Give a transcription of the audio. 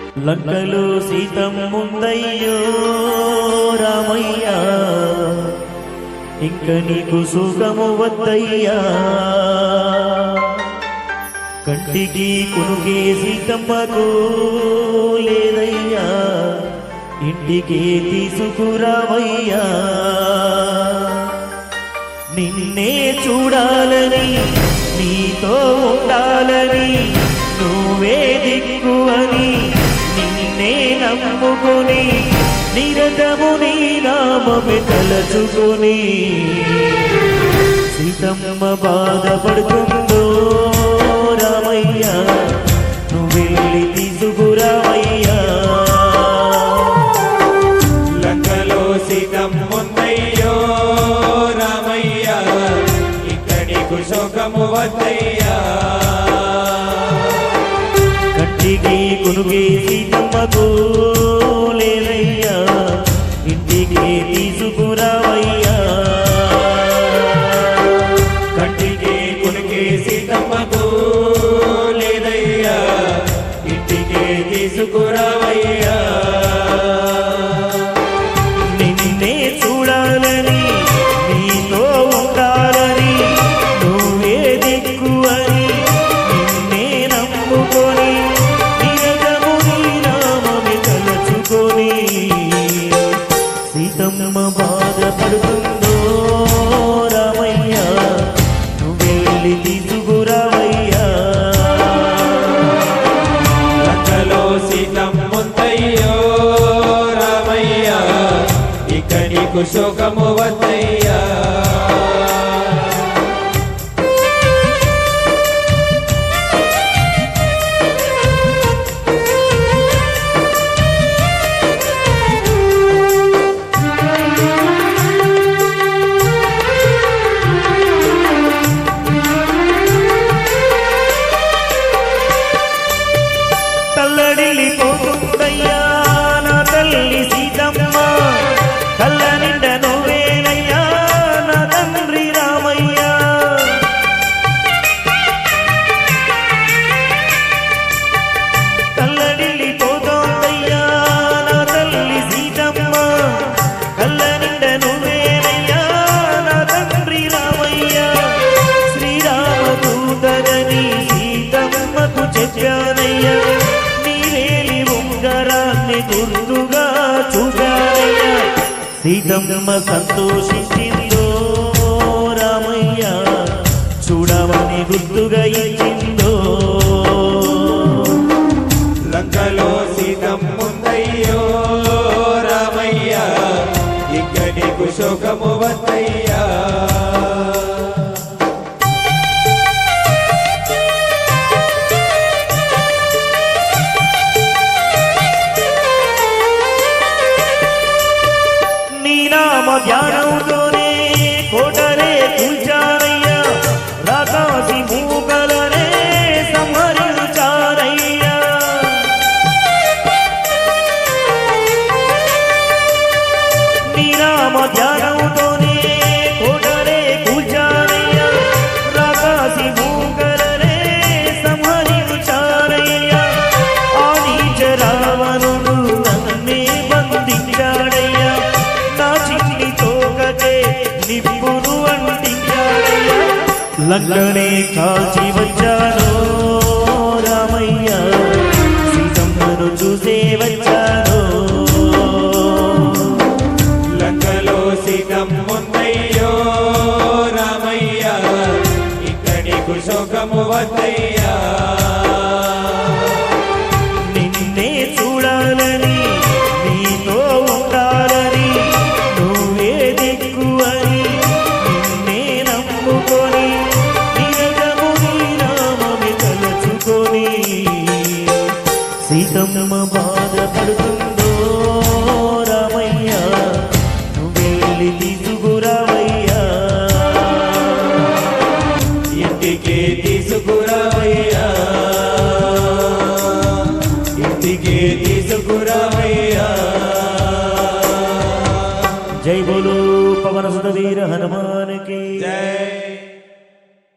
లంకలో సీతమ్ముందయ్యో రామయ్య ఇంక నీకు సుఖము వద్దయ్యా కంటికి కునుకే సీతమ్మకు లేదయ్యా ఇంటికి తీసుకురావయ్యా నిన్నే చూడాలని నీతో ఉండాలని నువ్వే దిక్కు అని నిన్నే నమ్ముకొని నిరతము నీ నామమే తలచుకొని సీతమ్మ బాధపడుతుందో రామయ్య నువ్వెళ్ళి తీసుకురావయ్యా లంకలో సీతమ్ముందయ్యో రామయ్య ఇక్కడికు శోకము వద్దయ్యా కంటికి కునుకే సీతమ్మకు లేదయ్యా ఇంటికి తీసుకురావయ్యా కంటికి కునికి సీతమ్మకు లేదయ్యా ఇంటికి తీసుకురావయ్యా నిన్నే చూడాలని నీతో ఉండాలని నువ్వే దిక్కు అని నిన్నే నమ్ముకొని నిరతము నీ నామమి తలచుకొని సీతమ్మ బాధపడుతుందో రామయ్య నువ్వెళ్ళి తీసుకురావయ్యా లంకలో సీతమ్ముందయ్యో రామయ్య ఇక్కడికు శోకము వద్దయ్యా తల్లడిల్లిపోతుందయ్యా నా తల్లి సీతమ్మ కళ్ళ నిండ నువ్వేనయ్యా నా తండ్రి రామయ్య తల్లడిల్లిపోతోందయ్యా నా తల్లి సీతమ్మ కళ్ళ నిండ నువ్వేనయ్యా నా తండ్రి రామయ్య శ్రీరామదూతనని సీతమ్మకు చెప్పానయ్యా నీవేలి ఉంగరాన్ని గుర్తుగా చూపానయ్యా సీతమ్మ సంతోషించిందో రామయ్య చూడమని గుర్తుగా ఇచ్చిందో లంకలో సీతమ్ముందయ్యో రామయ్య ఇక్కడికు శోకము వద్దయ్యా నీ నామ ధ్యానంతోనే కోటరే కూల్చారయ్యా రాకాసి మూకలనే సంహరించారయ్యా నీ నామ ధ్యానంతోనే కోటరే కూల్చారయ్యా రాకాసి మూకలనే సంహరించారయ్యా ఆ నీచ రావణుడు నన్నే బంధించాడయ్యా నా చిన్ని తోకకే నిప్పును అంటించాడయ్యా లగ్గనే కాచి వచ్చాను రామయ్య సీతమ్మను చూసే వచ్చాను లంకలో సీతమ్ముందయ్యో రామయ్య ఇక్కడికు శోకము వద్దయ్యా నిన్నే చూడాలని నీతో ఉండాలని నువ్వే దిక్కు అని నిన్నే నమ్ముకొని నిరతము నీ నామమి తలచుకొని సీతమ్మ బాధపడుతుందో రామయ్య నువ్వెళ్ళి తీసుకురావయ్యా ఇంటికి తీసుకురావయ్యా